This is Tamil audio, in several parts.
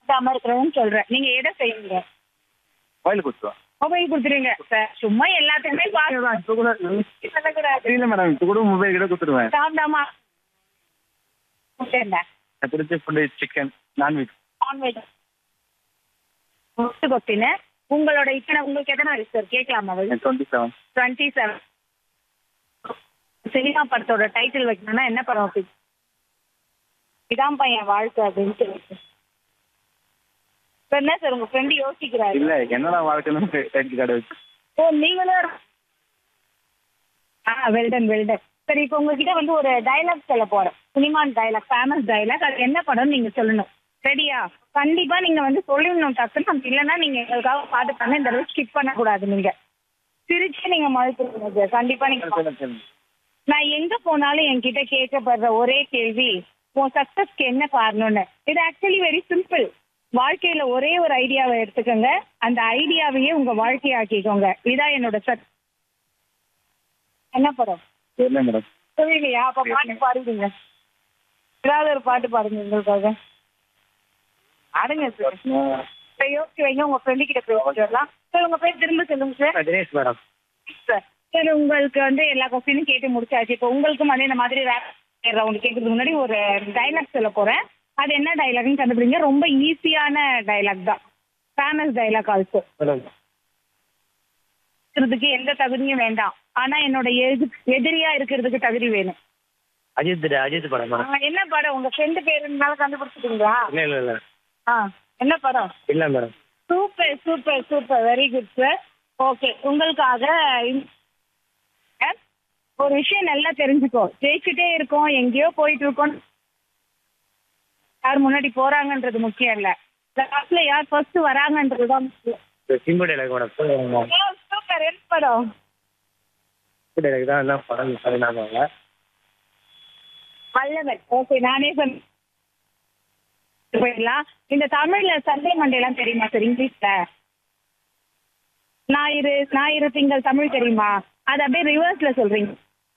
சாப்பிடாம இருக்கிறவங்க சொல்றேன் நீங்க எதை செய்வீங்க கோயில் கொடுத்துருவோம் மொபைல் கொடுத்துருங்க சார் சும்மா எல்லாத்துக்குமே பாத்து இப்போ கூட சொல்லக்கூடாது தெரியல மேடம் இப்போ கூட மொபைல் கிட்ட கொடுத்துருவேன் சாப்பிடாம கொடுத்துருங்க எனக்கு பிடிச்ச food chicken non veg non veg first question உங்களோட இத்தனை உங்களுக்கு எத்தனை வயசு சார் கேட்கலாமா twenty seven twenty seven cinema படத்தோட டைட்டில் வைக்கணும்னா என்ன படம் வைப்பீங்க இதான் பையன் வாழ்க்கை அப்படின்ட்டு இப்ப என்ன சார் உங்க ஃப்ரெண்டு யோசிக்கிறாரு இல்ல என்னடா வாழ்க்கைன்னு கிரெடிட் கார்டு வச்சு ஓ நீங்களும் ஆ வெல்டன் வெல்டன் சரி இப்போ உங்ககிட்ட வந்து ஒரு டயலாக் சொல்ல போறேன் சினிமா டயலாக் ஃபேமஸ் டயலாக் அது என்ன படம்னு நீங்க சொல்லணும் ரெடியா கண்டிப்பா நீங்க வந்து சொல்லணும் டக்குன்னு அப்படி இல்லைன்னா நீங்க எங்களுக்காக பாட்டு பண்ண இந்த தடவை ஸ்கிப் பண்ணக்கூடாது நீங்க சிரிச்சு நீங்க மறுத்துருங்க கண்டிப்பா நீங்க நான் எங்க போனாலும் என்கிட்ட கேட்கப்படுற ஒரே கேள்வி உன் சக்சஸ்க்கு என்ன காரணம்னு இது ஆக்சுவலி வெரி சிம்பிள் வாழ்க்கையில ஒரே ஒரு ஐடியாவை எடுத்துக்கோங்க அந்த ஐடியாவையே உங்க வாழ்க்கையாக்கிக்கோங்க இதான் என்னோட சத் என்ன படம் தெரியல மேடம் புரியலையா அப்ப பாட்டு பாடுவீங்க ஏதாவது ஒரு பாட்டு பாடுங்க உங்களுக்காக ஆடுங்க சார் இப்ப யோசிச்சு வைங்க உங்க ஃப்ரெண்டு கிட்ட பேசிட்டு வரலாம் சார் உங்க பேர் திரும்ப சொல்லுங்க sir Dinesh madam sir sir உங்களுக்கு வந்து எல்லா கொஸ்டினும் கேட்டு முடிச்சாச்சு இப்போ உங்களுக்கும் வந்து இந்த மாதிரி ரேப் ரவுண்ட் கேட்கறதுக்கு முன்னாடி ஒரு டைலாக் சொல்ல போறேன் அது என்ன டைலாக்னு கண்டுபிடிங்க ரொம்ப ஈஸியான டைலாக் தான் ஃபேமஸ் டைலாக் ஆல்சோ மேடம் இருக்கிறதுக்கு எந்த தகுதியும் வேண்டாம் ஆனா என்னோட எது எதிரியா இருக்கிறதுக்கு தகுதி வேணும் அஜித் அஜித் படம் ஆ, என்ன படம் உங்க ஃப்ரெண்டு பேருனால கண்டுபிடிச்சிட்டீங்களா இல்ல இல்ல இல்ல ஆ என்ன படம் இல்ல madam super super super very good sir okay உங்களுக்காக இந்த- ஒரு விஷயம் நல்லா தெரிஞ்சுக்கோ ஜெயிச்சுட்டே இருக்கோம் எங்கேயோ போயிட்டு இருக்கோம் யார் முன்னாடி போறாங்கன்றது முக்கியம் இல்ல லாஸ்ட்ல யார் ஃபர்ஸ்ட் வராங்கன்றது தான் முக்கியம் சிம்பு டைலாக் மேடம் சூப்பர் என்ன படம் சிம்பு டைலாக் தான் என்ன படம் அது நாம வல்லவன் ஓகே நானே சொன்ன போயிடலாம் இந்த தமிழ்ல சண்டே மண்டே எல்லாம் தெரியுமா சார் இங்கிலீஷ்ல ஞாயிறு ஞாயிறு திங்கள் தமிழ் தெரியுமா அது அப்படியே ரிவர்ஸ்ல சொல்றீங்க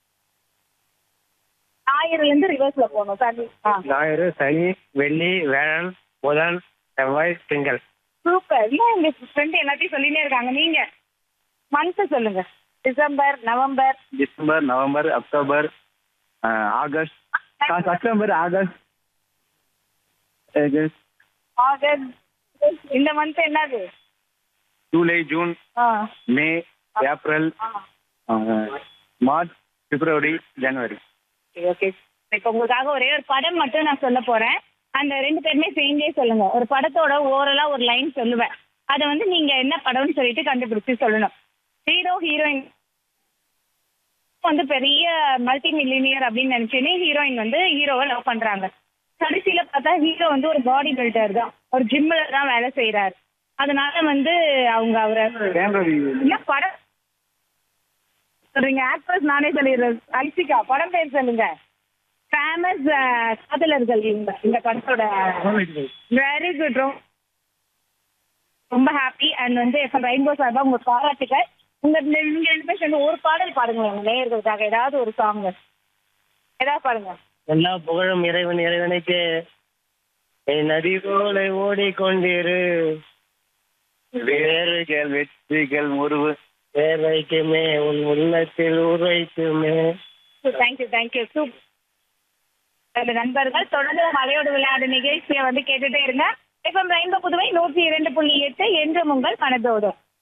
ஞாயிறுல இருந்து ரிவர்ஸ்ல போகணும் சண்டே ஆ ஞாயிறு சனி வெள்ளி வேழன் புதன் செவ்வாய் திங்கள் சூப்பர் இன்னும் உங்க ஃப்ரெண்ட் எல்லாத்தையும் சொல்லினே இருக்காங்க நீங்க மந்த் சொல்லுங்க December November December November October August September August August August இந்த மந்த் என்னது ஜூலை ஜூன் ஆ மே ஏப்ரல் ஆ மார்ச் பிப்ரவரி ஜனவரி ஓகே இப்போ உங்களுக்காக ஒரே ஒரு படம் மட்டும் நான் சொல்ல போறேன் அந்த ரெண்டு பேருமே சேர்ந்தே சொல்லுங்க ஒரு படத்தோட ஓரலா ஒரு லைன் சொல்லுவேன் அதை வந்து நீங்க என்ன படம்னு சொல்லிட்டு கண்டுபிடிச்சு சொல்லணும் ஹீரோ ஹீரோயின் வந்து பெரிய மல்டி மில்லினியர் அப்படின்னு நினைச்சேனே ஹீரோயின் வந்து ஹீரோவை லவ் பண்றாங்க கடைசியில பார்த்தா ஹீரோ வந்து ஒரு பாடி பில்டர் தான் ஒரு ஜிம்ல தான் வேலை செய்யறாரு அதனால வந்து அவங்க அவரை என்ன படம் சொல்றீங்க ஆக்ட்ரஸ் நானே சொல்லிடுறேன் அல்சிகா படம் பேர் சொல்லுங்க ஃபேமஸ் காதலர்கள் இந்த இந்த படத்தோட வெரி குட் ரொம்ப ஹாப்பி அண்ட் வந்து எஃப்எம் ரெயின்போ சார்பா உங்க பாராட்டுகள் உங்க இந்த- நீங்க ரெண்டு பேரும் சேர்ந்து ஒரு பாடல் பாடுங்க உங்க நேயர்களுக்காக ஏதாவது ஒரு சாங் ஏதாவது பாடுங்க எல்லா புகழும் இறைவன் இறைவனுக்கு என் நதி போல ஓடிக்கொண்டிரு வேறுகள் வெற்றிகள் முருவு வேர்வைக்குமே உன் உள்ளத்தில் உரைக்குமே தேங்க்யூ தேங்க்யூ சூப் அந்த நண்பர்கள் தொடர்ந்து மலையோடு விளையாடு நிகழ்ச்சியை வந்து கேட்டுட்டே இருங்க எஃப்எம் ரெயின்போ புதுவை நூற்றி இரண்டு புள்ளி எட்டு என்றும் உங்கள் மனதோடு